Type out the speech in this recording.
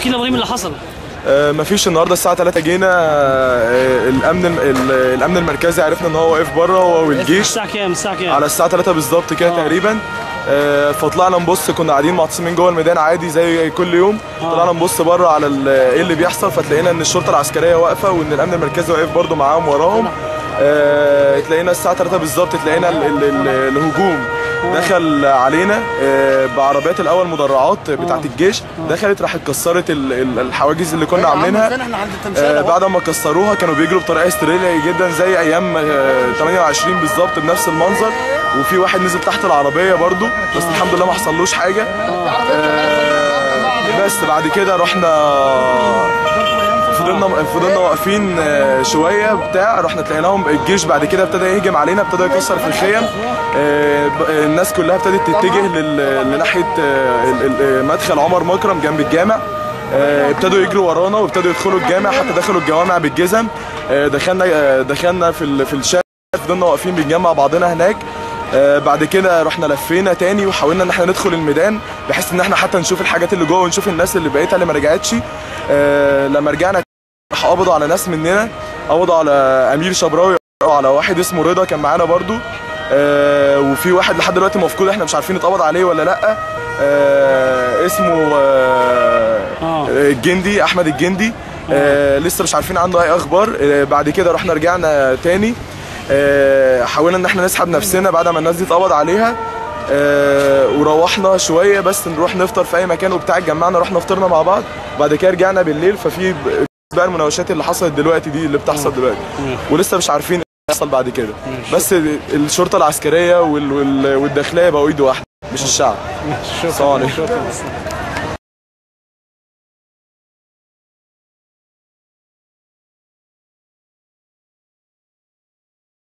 احكي لنا ابراهيم اللي حصل آه، مفيش النهارده الساعه 3 جينا آه، الامن ال- الامن المركزي عرفنا ان هو واقف بره هو والجيش الساعه كام الساعه كام على الساعه 3 بالظبط كده تقريبا آه، فطلعنا نبص كنا قاعدين معتصمين جوه الميدان عادي زي كل يوم طلعنا نبص بره على ال- ايه اللي بيحصل فتلاقينا ان الشرطه العسكريه واقفه وان الامن المركزي واقف برده معاهم وراهم آه، تلاقينا الساعه 3 بالظبط تلاقينا ال- ال- ال- الهجوم دخل علينا آه، بعربيات الاول مدرعات بتاعت الجيش دخلت راحت كسرت ال- ال- الحواجز اللي كنا عاملينها آه، بعد ما كسروها كانوا بيجروا بطريقه استريليا جدا زي ايام آه، 28 بالظبط بنفس المنظر وفي واحد نزل تحت العربيه برضو بس الحمد لله ما حصلوش حاجه آه، بس بعد كده رحنا فضلنا فضلنا واقفين آه، شويه بتاع رحنا تلاقيناهم الجيش بعد كده ابتدى يهجم علينا ابتدى يكسر في الخيم آه، ب- آه، الناس كلها ابتدت تتجه لل- لناحيه آه، ال- ال- مدخل عمر مكرم جنب الجامع آه، ابتدوا يجروا ورانا وابتدوا يدخلوا الجامع حتى دخلوا الجوامع بالجزم آه، دخلنا آه، دخلنا في ال- في الشارع فضلنا واقفين بنجمع بعضنا هناك آه، بعد كده رحنا لفينا تاني وحاولنا ان احنا ندخل الميدان بحيث ان احنا حتى نشوف الحاجات اللي جوه ونشوف الناس اللي بقيتها اللي ما رجعتش آه، لما رجعنا راحوا قبضوا على ناس مننا قبضوا على امير شبراوي وعلى واحد اسمه رضا كان معانا برضو آه، وفي واحد لحد دلوقتي مفقود احنا مش عارفين اتقبض عليه ولا لا آه، اسمه آه، آه. الجندي احمد الجندي آه، لسه مش عارفين عنده اي اخبار آه، بعد كده رحنا رجعنا تاني آه، حاولنا ان احنا نسحب نفسنا بعد ما الناس دي اتقبض عليها آه، وروحنا شويه بس نروح نفطر في اي مكان وبتاع اتجمعنا رحنا فطرنا مع بعض بعد كده رجعنا بالليل ففي ب- بقى المناوشات اللي حصلت دلوقتي دي اللي بتحصل دلوقتي ولسه مش عارفين ايه اللي هيحصل بعد كده بس الشرطه العسكريه وال- وال- والداخليه بقوا ايد واحده مش الشعب السلام عليكم. شكرا